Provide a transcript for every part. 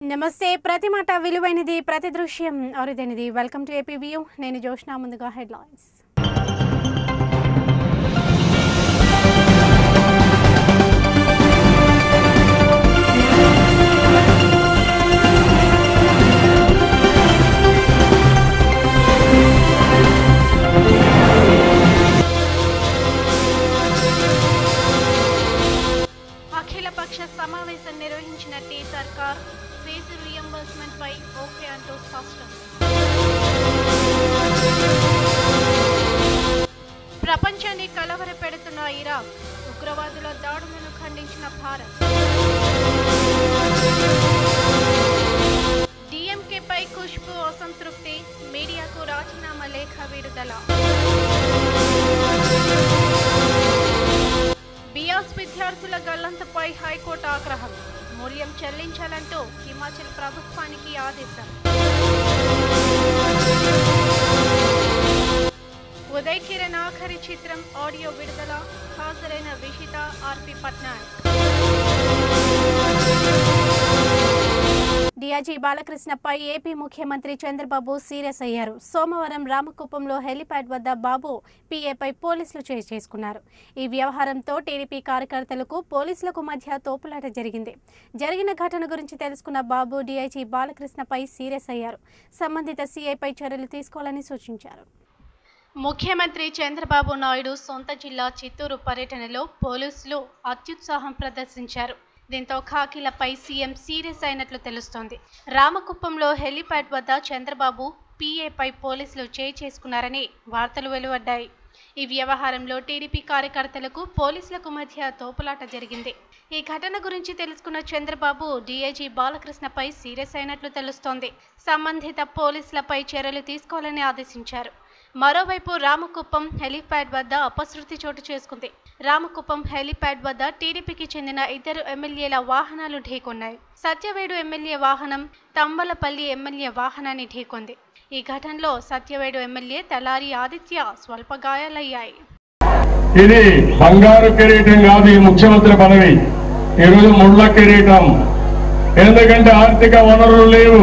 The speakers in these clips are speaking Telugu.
నమస్తే ప్రతి మాట విలువైనది ప్రతి దృశ్యం అరుదైనది వెల్కమ్ టు ఏపీ వ్యూ నేను జోష్నా ముందుగా హెడ్లైన్స్ అఖిలపక్ష సమావేశం నిర్వహించిన టీ సర్కార్ ఫీజు రియంబర్స్మెంట్ పై ఓకే అంటూ స్పష్టం ప్రపంచాన్ని కలవర పెడుతున్న ఇరాక్ ఉగ్రవాదుల దాడులను ఖండించిన భారత్ డిఎంకేపై ఖుష్బు అసంతృప్తి మీడియాకు రాజీనామా లేఖ విడుదల బియాస్ విద్యార్థుల గల్లంతపై హైకోర్టు ఆగ్రహం మూల్యం చెల్లించాలంటూ హిమాచల్ ప్రభుత్వానికి ఆదేశం ఉదయ్ కిరణ్ ఆఖరి చిత్రం ఆడియో విడుదల హాజరైన విషిత ఆర్పి పట్నాయక్ డిఐజీ బాలకృష్ణపై ఏపీ ముఖ్యమంత్రి చంద్రబాబు సీరియస్ అయ్యారు సోమవారం రామకుప్పంలో హెలిప్యాడ్ వద్ద బాబు పీఏపై పోలీసులు చేయి చేసుకున్నారు ఈ వ్యవహారంతో టీడీపీ కార్యకర్తలకు పోలీసులకు మధ్య తోపులాట జరిగింది జరిగిన ఘటన గురించి తెలుసుకున్న బాబు డిఐజీ బాలకృష్ణపై సీరియస్ అయ్యారు సంబంధిత సీఐపై చర్యలు తీసుకోవాలని సూచించారు ముఖ్యమంత్రి చంద్రబాబు నాయుడు సొంత జిల్లా చిత్తూరు పర్యటనలో పోలీసులు అత్యుత్సాహం ప్రదర్శించారు దీంతో ఖాకీలపై సీఎం సీరియస్ అయినట్లు తెలుస్తోంది రామకుప్పంలో హెలిప్యాడ్ వద్ద చంద్రబాబు పీఏపై పోలీసులు చేయి చేసుకున్నారని వార్తలు వెలువడ్డాయి ఈ వ్యవహారంలో టీడీపీ కార్యకర్తలకు పోలీసులకు మధ్య తోపులాట జరిగింది ఈ ఘటన గురించి తెలుసుకున్న చంద్రబాబు డీఐజీ బాలకృష్ణపై సీరియస్ అయినట్లు తెలుస్తోంది సంబంధిత పోలీసులపై చర్యలు తీసుకోవాలని ఆదేశించారు మరోవైపు రామకుప్పం హెలిప్యాడ్ వద్ద అపశృతి చోటు చేసుకుంది రామకుప్పం హెలిప్యాడ్ వద్ద టీడీపీకి చెందిన ఇద్దరు ఎమ్మెల్యేల వాహనాలు ఢీకొన్నాయి సత్యవేడు ఎమ్మెల్యే వాహనం తంబలపల్లి ఎమ్మెల్యే వాహనాన్ని ఢీకొంది ఈ ఘటనలో సత్యవేడు ఎమ్మెల్యే తలారి ఆదిత్య స్వల్ప గాయాలయ్యాయి ఇది బంగారు కిరీటం కాదు ఈ ముఖ్యమంత్రి పదవి ఈరోజు ముళ్ళ కిరీటం ఎందుకంటే ఆర్థిక వనరులు లేవు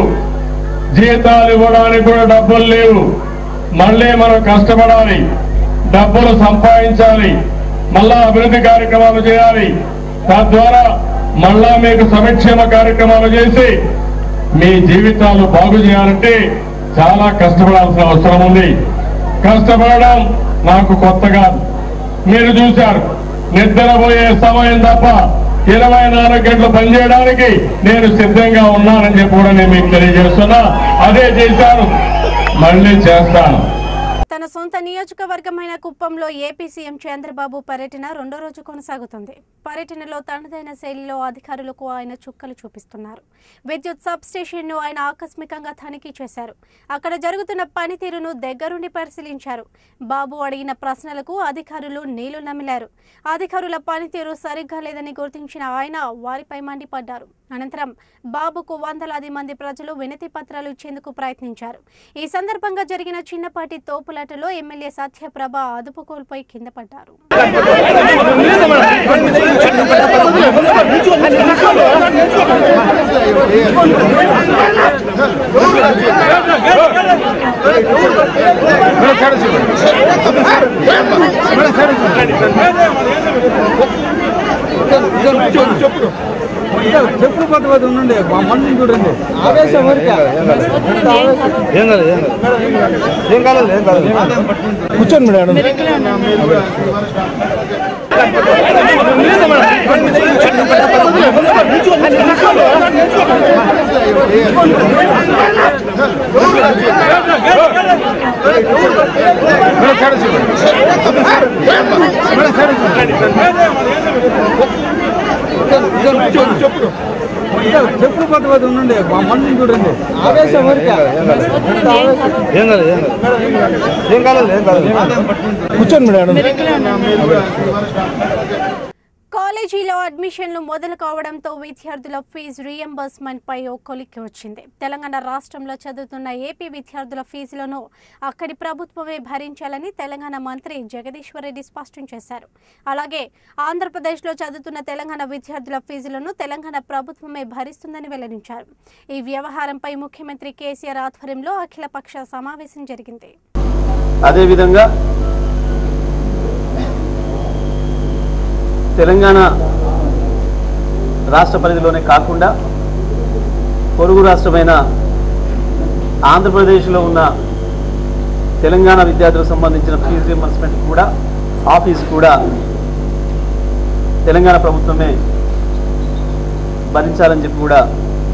జీతాలు ఇవ్వడానికి కూడా డబ్బులు లేవు మళ్ళీ మనం కష్టపడాలి డబ్బులు సంపాదించాలి మళ్ళా అభివృద్ధి కార్యక్రమాలు చేయాలి తద్వారా మళ్ళా మీకు సంక్షేమ కార్యక్రమాలు చేసి మీ జీవితాలు బాగు చేయాలంటే చాలా కష్టపడాల్సిన అవసరం ఉంది కష్టపడడం నాకు కొత్త కాదు మీరు చూశారు నిద్రపోయే సమయం తప్ప ఇరవై నాలుగు గంటలు పనిచేయడానికి నేను సిద్ధంగా ఉన్నానని చెప్పి కూడా నేను మీకు తెలియజేస్తున్నా అదే చేశాను మళ్ళీ చేస్తాను తన సొంత నియోజకవర్గమైన కుప్పంలో ఏపీ సీఎం చంద్రబాబు పర్యటన రెండో రోజు కొనసాగుతుంది పర్యటనలో తనదైన శైలిలో అధికారులకు ఆయన చుక్కలు చూపిస్తున్నారు విద్యుత్ సబ్ స్టేషన్ను ఆయన ఆకస్మికంగా తనిఖీ చేశారు అక్కడ జరుగుతున్న పనితీరును దగ్గరుండి పరిశీలించారు బాబు అడిగిన ప్రశ్నలకు అధికారులు నీళ్లు నమిలారు అధికారుల పనితీరు సరిగ్గా లేదని గుర్తించిన ఆయన వారిపై మండిపడ్డారు అనంతరం బాబుకు వందలాది మంది ప్రజలు వినతి పత్రాలు ఇచ్చేందుకు ప్రయత్నించారు ఈ సందర్భంగా జరిగిన చిన్నపాటి తోపులాటలో ఎమ్మెల్యే సత్యప్రభ అదుపు కోల్పోయి కింద పడ్డారు చెప్పుడు పట్టుబడి ఉండండి మా మనిషిని చూడండి ఆవేశం ఊరికే. ఏం కాలేదు ఏం కాలేదు ఏం కాలేదు ఏం కాలేదు కూర్చోండి మేడం చెప్పుడు చెప్పుడు పట్టుబడి ఉండండి మా మనిషిని చూడండి ఆవేశం ఊరికే. ఏం కాలేదు ఏం కాలేదు ఏం కాలేదు ఏం కాలేదు కూర్చోండి మేడం కాలేజీలో అడ్మిషన్లు మొదలు కావడంతో విద్యార్థుల ఫీజు రీఎంబర్స్మెంట్ పై ఓ కొలిక్కి వచ్చింది తెలంగాణ రాష్ట్రంలో చదువుతున్న ఏపీ విద్యార్థుల ఫీజులను అక్కడి ప్రభుత్వమే భరించాలని తెలంగాణ మంత్రి జగదీశ్వర్ రెడ్డి స్పష్టం చేశారు అలాగే ఆంధ్రప్రదేశ్లో చదువుతున్న తెలంగాణ విద్యార్థుల ఫీజులను తెలంగాణ ప్రభుత్వమే భరిస్తుందని వెల్లడించారు ఈ వ్యవహారంపై ముఖ్యమంత్రి కేసీఆర్ ఆధ్వర్యంలో అఖిలపక్ష సమావేశం జరిగింది అదేవిధంగా తెలంగాణ రాష్ట్ర పరిధిలోనే కాకుండా పొరుగు రాష్ట్రమైన ఆంధ్రప్రదేశ్లో ఉన్న తెలంగాణ విద్యార్థులకు సంబంధించిన ఫీజు రియంబర్స్మెంట్ కూడా ఆఫీస్ కూడా తెలంగాణ ప్రభుత్వమే భరించాలని చెప్పి కూడా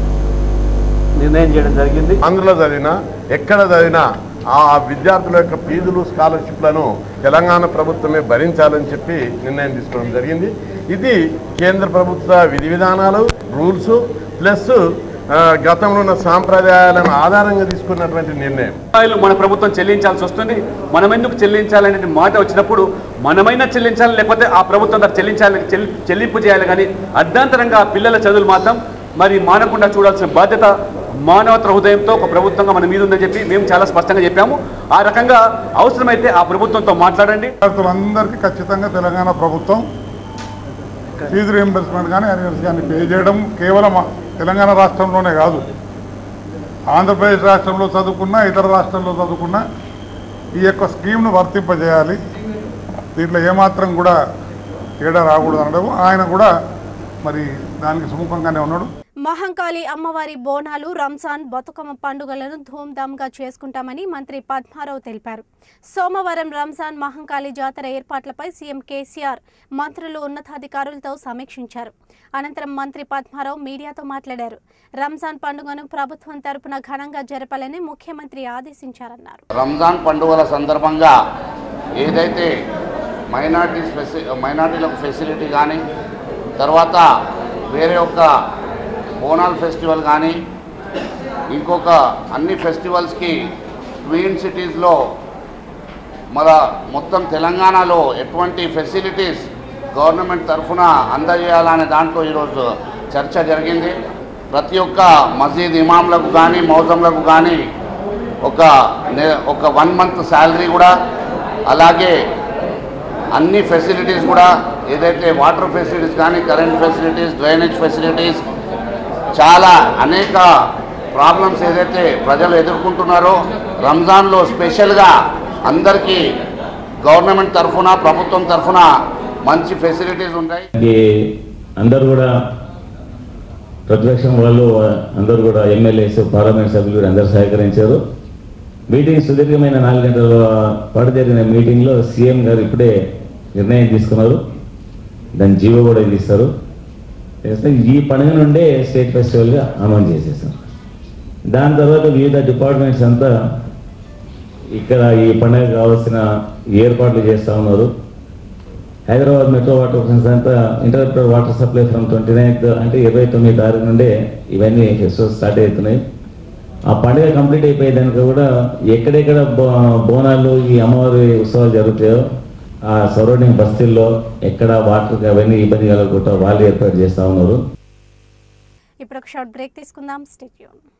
నిర్ణయం చేయడం జరిగింది ఆంధ్రలో చదివినా ఎక్కడ చదివినా ఆ విద్యార్థుల యొక్క ఫీజులు స్కాలర్షిప్లను తెలంగాణ ప్రభుత్వమే భరించాలని చెప్పి నిర్ణయం తీసుకోవడం జరిగింది ఇది కేంద్ర ప్రభుత్వ విధి విధానాలు రూల్స్ ప్లస్ ఆ, గతంలో ఉన్న సాంప్రదాయాలను ఆధారంగా తీసుకున్నటువంటి నిర్ణయం రూపాయలు మన ప్రభుత్వం చెల్లించాల్సి వస్తుంది మనం ఎందుకు చెల్లించాలనే మాట వచ్చినప్పుడు మనమైనా చెల్లించాలి లేకపోతే ఆ ప్రభుత్వం ద్వారా చెల్లించాలి చెల్లి- చెల్లింపు చేయాలి కానీ అర్ధాంతరంగా పిల్లల చదువులు మాత్రం మరి మానకుండా చూడాల్సిన బాధ్యత మానవత హృదయంతో ఒక ప్రభుత్వంగా మన మీద ఉందని చెప్పి మేము చాలా స్పష్టంగా చెప్పాము ఆ రకంగా అవసరమైతే ఆ ప్రభుత్వంతో మాట్లాడండి విద్యార్థులందరికీ ఖచ్చితంగా తెలంగాణ ప్రభుత్వం ఫీజు రియంబర్స్మెంట్ కానీ అరియర్స్ కానీ పే చేయడం కేవలం తెలంగాణ రాష్ట్రంలోనే కాదు ఆంధ్రప్రదేశ్ రాష్ట్రంలో చదువుకున్నా ఇతర రాష్ట్రాల్లో చదువుకున్నా ఈ యొక్క స్కీమ్ను వర్తింపజేయాలి దీంట్లో ఏమాత్రం కూడా తేడా రాకూడదు అనడం ఆయన కూడా మరి దానికి సుముఖంగానే ఉన్నాడు మహంకాళి అమ్మవారి బోనాలు రంజాన్ బతుకమ్మ పండుగలను ధూమ్ధామ్గా చేసుకుంటామని మంత్రి పద్మారావు తెలిపారు సోమవారం రంజాన్ మహంకాళి జాతర ఏర్పాట్లపై సీఎం కేసీఆర్ మంత్రులు ఉన్నతాధికారులతో సమీక్షించారు అనంతరం మంత్రి పద్మారావు మీడియాతో మాట్లాడారు రంజాన్ పండుగను ప్రభుత్వం తరపున ఘనంగా జరపాలని ముఖ్యమంత్రి ఆదేశించారన్నారు రంజాన్ పండుగల సందర్భంగా ఏదైతే మైనార్టీస్ ఫెసి మైనార్టీలకు ఫెసిలిటీ కానీ తర్వాత వేరే ఒక బోనాల్ ఫెస్టివల్ కానీ ఇంకొక అన్ని ఫెస్టివల్స్కి ట్వీన్ సిటీస్లో మన మొత్తం తెలంగాణలో ఎటువంటి ఫెసిలిటీస్ గవర్నమెంట్ తరఫున అందజేయాలనే దాంట్లో ఈరోజు చర్చ జరిగింది ప్రతి ఒక్క మసీద్ ఇమాంలకు కానీ మౌజంలకు కానీ ఒక నె- ఒక వన్ మంత్ శాలరీ కూడా అలాగే అన్ని ఫెసిలిటీస్ కూడా ఏదైతే వాటర్ ఫెసిలిటీస్ కానీ కరెంట్ ఫెసిలిటీస్ డ్రైనేజ్ ఫెసిలిటీస్ చాలా అనేక ప్రాబ్లమ్స్ ఏదైతే ప్రజలు ఎదుర్కొంటున్నారో రంజాన్లో స్పెషల్గా అందరికీ గవర్నమెంట్ తరఫున ప్రభుత్వం తరఫున మంచి ఫెసిలిటీస్ ఉంటాయి ఈ అందరూ కూడా ప్రతిపక్షం వాళ్ళు అందరూ కూడా ఎమ్మెల్యేస్ పార్లమెంట్ సభ్యులు కూడా అందరూ సహకరించారు మీటింగ్ సుదీర్ఘమైన నాలుగు గంటల పాటు జరిగిన మీటింగ్లో సీఎం గారు ఇప్పుడే నిర్ణయం తీసుకున్నారు దాని జీవో కూడా తీస్తారు చేస్తే ఈ పండుగ నుండే స్టేట్ ఫెస్టివల్గా అమలు చేసేసాం దాని తర్వాత వివిధ డిపార్ట్మెంట్స్ అంతా ఇక్కడ ఈ పండుగ కావాల్సిన ఏర్పాట్లు చేస్తూ ఉన్నారు హైదరాబాద్ మెట్రో వాటర్ వర్క్స్ అంతా interrupted water supply from twenty ninth అంటే ఇరవై తొమ్మిది తారీఖు నుండే ఇవన్నీ ఫెస్టివల్స్ స్టార్ట్ అవుతున్నాయి ఆ పండుగ కంప్లీట్ అయిపోయేదానికి కూడా ఎక్కడెక్కడ బో- బోనాలు ఈ అమ్మవారి ఉత్సవాలు జరుగుతాయో ఆ సరౌండింగ్ బస్తీల్లో ఎక్కడ వాటర్ అవన్నీ ఇబ్బంది కలగకుండా వాళ్ళు ఏర్పాటు చేస్తూ ఉన్నారు ఇప్పుడు ఒక షార్ట్ బ్రేక్ తీసుకుందాం స్టేట్యూన్